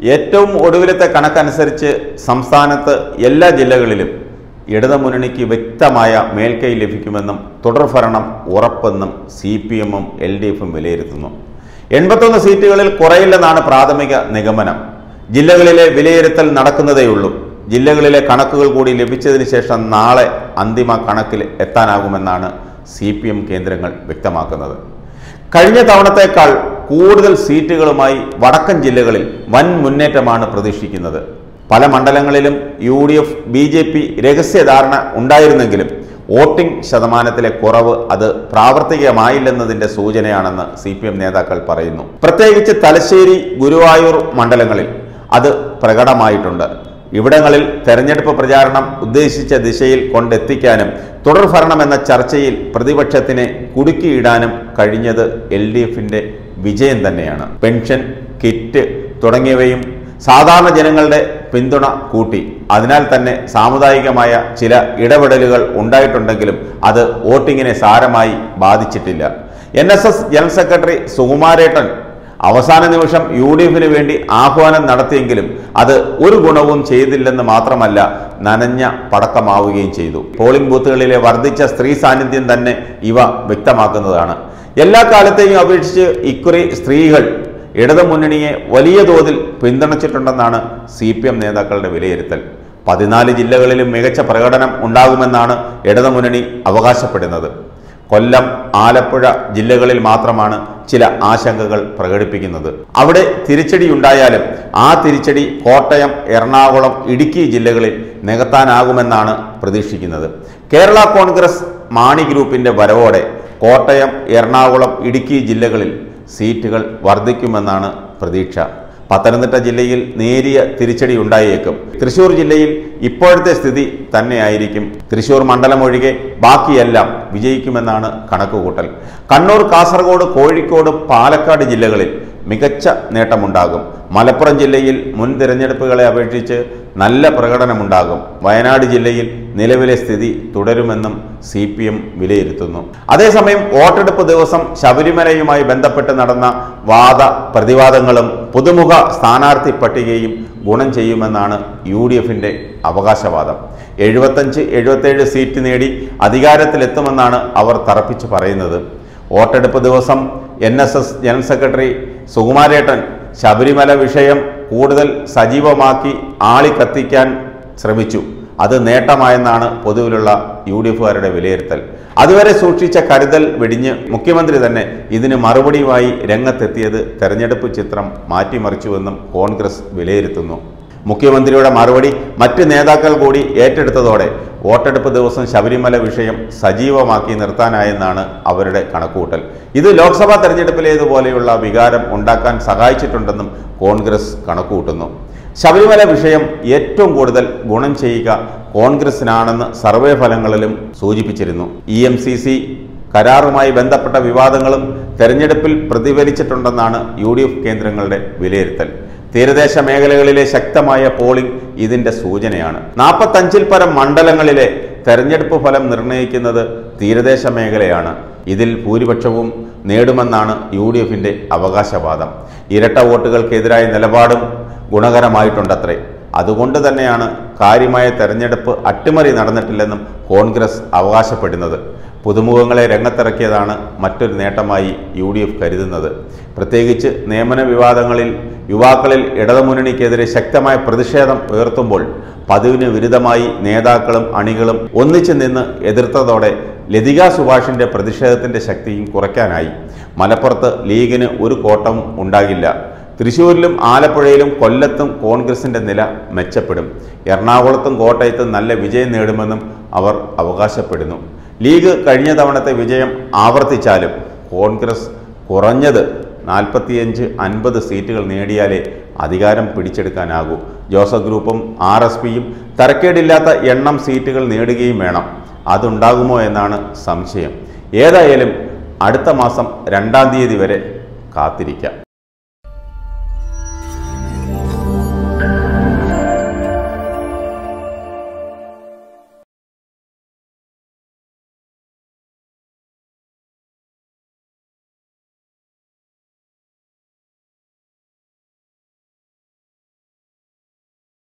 ഏറ്റവും ഒടുവിലത്തെ കണക്കനുസരിച്ച് സംസ്ഥാനത്ത് എല്ലാ ജില്ലകളിലും ഇടതുമുന്നണിക്ക് വ്യക്തമായ മേൽക്കൈ ലഭിക്കുമെന്നും തുടർഭരണം ഉറപ്പെന്നും സി പി എമ്മും എൽ ഡി എഫും വിലയിരുത്തുന്നു എൺപത്തൊന്ന് സീറ്റുകളിൽ കുറയില്ലെന്നാണ് പ്രാഥമിക നിഗമനം ജില്ലകളിലെ വിലയിരുത്തൽ നടക്കുന്നതേയുള്ളൂ ജില്ലകളിലെ കണക്കുകൾ കൂടി ലഭിച്ചതിന് ശേഷം നാളെ അന്തിമ കണക്കിൽ എത്താനാകുമെന്നാണ് സി പി എം കേന്ദ്രങ്ങൾ വ്യക്തമാക്കുന്നത് കഴിഞ്ഞ തവണത്തേക്കാൾ കൂടുതൽ സീറ്റുകളുമായി വടക്കൻ ജില്ലകളിൽ വൻ മുന്നേറ്റമാണ് പ്രതീക്ഷിക്കുന്നത് പല മണ്ഡലങ്ങളിലും U D F B J P രഹസ്യധാരണ ഉണ്ടായിരുന്നെങ്കിലും വോട്ടിംഗ് ശതമാനത്തിലെ കുറവ് അത് പ്രാവർത്തികമായില്ലെന്നതിന്റെ സൂചനയാണെന്ന് സി പി എം നേതാക്കൾ പറയുന്നു പ്രത്യേകിച്ച് തലശ്ശേരി ഗുരുവായൂർ മണ്ഡലങ്ങളിൽ അത് പ്രകടമായിട്ടുണ്ട് ഇവിടങ്ങളിൽ തെരഞ്ഞെടുപ്പ് പ്രചാരണം ഉദ്ദേശിച്ച ദിശയിൽ കൊണ്ടെത്തിക്കാനും തുടർഭരണം എന്ന ചർച്ചയിൽ പ്രതിപക്ഷത്തിനെ കുടുക്കിയിടാനും കഴിഞ്ഞത് എൽ ഡി എഫിന്റെ വിജയം തന്നെയാണ് പെൻഷൻ കിറ്റ് തുടങ്ങിയവയും സാധാരണ ജനങ്ങളുടെ പിന്തുണ കൂട്ടി അതിനാൽ തന്നെ സാമുദായികമായ ചില ഇടപെടലുകൾ ഉണ്ടായിട്ടുണ്ടെങ്കിലും അത് വോട്ടിങ്ങിനെ സാരമായി ബാധിച്ചിട്ടില്ല N S S general secretary സുകുമാരേട്ടൻ അവസാന നിമിഷം യു ഡി എഫിന് വേണ്ടി ആഹ്വാനം നടത്തിയെങ്കിലും അത് ഒരു ഗുണവും ചെയ്തില്ലെന്ന് മാത്രമല്ല നനഞ്ഞ പടക്കമാവുകയും ചെയ്തു പോളിംഗ് ബൂത്തുകളിലെ വർദ്ധിച്ച സ്ത്രീ സാന്നിധ്യം തന്നെ ഇവ വ്യക്തമാക്കുന്നതാണ് എല്ലാ കാലത്തെയും അപേക്ഷിച്ച് ഇക്കുറി സ്ത്രീകൾ ഇടതുമുന്നണിയെ വലിയ തോതിൽ പിന്തുണച്ചിട്ടുണ്ടെന്നാണ് സി പി എം നേതാക്കളുടെ വിലയിരുത്തൽ പതിനാല് ജില്ലകളിലും മികച്ച പ്രകടനം ഉണ്ടാകുമെന്നാണ് ഇടതുമുന്നണി അവകാശപ്പെടുന്നത് കൊല്ലം ആലപ്പുഴ ജില്ലകളിൽ മാത്രമാണ് ചില ആശങ്കകൾ പ്രകടിപ്പിക്കുന്നത് അവിടെ തിരിച്ചടി ഉണ്ടായാലും ആ തിരിച്ചടി കോട്ടയം എറണാകുളം ഇടുക്കി ജില്ലകളിൽ നികത്താനാകുമെന്നാണ് പ്രതീക്ഷിക്കുന്നത് കേരള കോൺഗ്രസ് മാണി ഗ്രൂപ്പിന്റെ വരവോടെ കോട്ടയം എറണാകുളം ഇടുക്കി ജില്ലകളിൽ സീറ്റുകൾ വർദ്ധിക്കുമെന്നാണ് പ്രതീക്ഷ പത്തനംതിട്ട ജില്ലയിൽ നേരിയ തിരിച്ചടി ഉണ്ടായേക്കും തൃശൂർ ജില്ലയിൽ ഇപ്പോഴത്തെ സ്ഥിതി തന്നെയായിരിക്കും തൃശൂർ മണ്ഡലം ഒഴികെ ബാക്കിയെല്ലാം വിജയിക്കുമെന്നാണ് കണക്കുകൂട്ടൽ കണ്ണൂർ കാസർഗോഡ് കോഴിക്കോട് പാലക്കാട് ജില്ലകളിൽ മികച്ച നേട്ടമുണ്ടാകും മലപ്പുറം ജില്ലയിൽ മുൻ തിരഞ്ഞെടുപ്പുകളെ അപേക്ഷിച്ച് നല്ല പ്രകടനമുണ്ടാകും വയനാട് ജില്ലയിൽ നിലവിലെ സ്ഥിതി തുടരുമെന്നും സി പി എം വിലയിരുത്തുന്നു അതേസമയം വോട്ടെടുപ്പ് ദിവസം ശബരിമലയുമായി ബന്ധപ്പെട്ട് നടന്ന വാദ പ്രതിവാദങ്ങളും പുതുമുഖ സ്ഥാനാർത്ഥി പട്ടികയും ഗുണം ചെയ്യുമെന്നാണ് യു ഡി എഫിന്റെ അവകാശവാദം എഴുപത്തഞ്ച് എഴുപത്തേഴ് സീറ്റ് നേടി അധികാരത്തിലെത്തുമെന്നാണ് അവർ തറപ്പിച്ച് പറയുന്നത് വോട്ടെടുപ്പ് ദിവസം N S S general secretary സുകുമാരേട്ടൻ ശബരിമല വിഷയം കൂടുതൽ സജീവമാക്കി ആളി കത്തിക്കാൻ ശ്രമിച്ചു അത് നേട്ടമായെന്നാണ് പൊതുവിലുള്ള യു ഡി എഫുകാരുടെ വിലയിരുത്തൽ അതുവരെ സൂക്ഷിച്ച കരുതൽ വെടിഞ്ഞ് മുഖ്യമന്ത്രി തന്നെ ഇതിന് മറുപടിയുമായി രംഗത്തെത്തിയത് തെരഞ്ഞെടുപ്പ് ചിത്രം മാറ്റിമറിച്ചുവെന്നും കോൺഗ്രസ് വിലയിരുത്തുന്നു മുഖ്യമന്ത്രിയുടെ മറുപടി മറ്റ് നേതാക്കൾ കൂടി ഏറ്റെടുത്തതോടെ വോട്ടെടുപ്പ് ദിവസം ശബരിമല വിഷയം സജീവമാക്കി നിർത്താനായെന്നാണ് അവരുടെ കണക്കുകൂട്ടൽ ഇത് ലോക്സഭാ തെരഞ്ഞെടുപ്പിലേതുപോലെയുള്ള വികാരം ഉണ്ടാക്കാൻ സഹായിച്ചിട്ടുണ്ടെന്നും കോൺഗ്രസ് കണക്കുകൂട്ടുന്നു ശബരിമല വിഷയം ഏറ്റവും കൂടുതൽ ഗുണം ചെയ്യുക കോൺഗ്രസിനാണെന്ന് സർവേ ഫലങ്ങളിലും സൂചിപ്പിച്ചിരുന്നു ഇ എം സി സി കരാറുമായി ബന്ധപ്പെട്ട വിവാദങ്ങളും തെരഞ്ഞെടുപ്പിൽ പ്രതിഫലിച്ചിട്ടുണ്ടെന്നാണ് യു ഡി എഫ് കേന്ദ്രങ്ങളുടെ വിലയിരുത്തൽ തീരദേശ മേഖലകളിലെ ശക്തമായ പോളിംഗ് ഇതിന്റെ സൂചനയാണ് നാൽപ്പത്തഞ്ചിൽ പരം മണ്ഡലങ്ങളിലെ തെരഞ്ഞെടുപ്പ് ഫലം നിർണ്ണയിക്കുന്നത് തീരദേശ മേഖലയാണ് ഇതിൽ ഭൂരിപക്ഷവും നേടുമെന്നാണ് യു ഡി എഫിന്റെ അവകാശവാദം ഇരട്ട വോട്ടുകൾക്കെതിരായ നിലപാടും ഗുണകരമായിട്ടുണ്ടത്രേ അതുകൊണ്ട് തന്നെയാണ് കാര്യമായ തെരഞ്ഞെടുപ്പ് അട്ടിമറി നടന്നിട്ടില്ലെന്നും കോൺഗ്രസ് അവകാശപ്പെടുന്നത് പുതുമുഖങ്ങളെ രംഗത്തിറക്കിയതാണ് മറ്റൊരു നേട്ടമായി യു ഡി എഫ് കരുതുന്നത് പ്രത്യേകിച്ച് നിയമന വിവാദങ്ങളിൽ യുവാക്കളിൽ ഇടതുമുന്നണിക്കെതിരെ ശക്തമായ പ്രതിഷേധം ഉയർത്തുമ്പോൾ പതിവിന് വിരുദ്ധമായി നേതാക്കളും അണികളും ഒന്നിച്ചു നിന്ന് എതിർത്തതോടെ ലതിക സുഭാഷിന്റെ പ്രതിഷേധത്തിന്റെ ശക്തിയും കുറയ്ക്കാനായി മലപ്പുറത്ത് ലീഗിന് ഒരു കോട്ടവും ഉണ്ടാകില്ല തൃശൂരിലും ആലപ്പുഴയിലും കൊല്ലത്തും കോൺഗ്രസിന്റെ നില മെച്ചപ്പെടും എറണാകുളത്തും കോട്ടയത്തും നല്ല വിജയം നേടുമെന്നും അവർ അവകാശപ്പെടുന്നു ലീഗ് കഴിഞ്ഞ തവണത്തെ വിജയം ആവർത്തിച്ചാലും കോൺഗ്രസ് കുറഞ്ഞത് നാൽപ്പത്തിയഞ്ച് അൻപത് സീറ്റുകൾ നേടിയാലേ അധികാരം പിടിച്ചെടുക്കാനാകൂ ജോസഫ് ഗ്രൂപ്പും ആർ എസ് പിയും തരക്കേടില്ലാത്ത എണ്ണം സീറ്റുകൾ നേടുകയും വേണം അതുണ്ടാകുമോ എന്നാണ് സംശയം ഏതായാലും അടുത്ത മാസം രണ്ടാം തീയതി വരെ കാത്തിരിക്കാം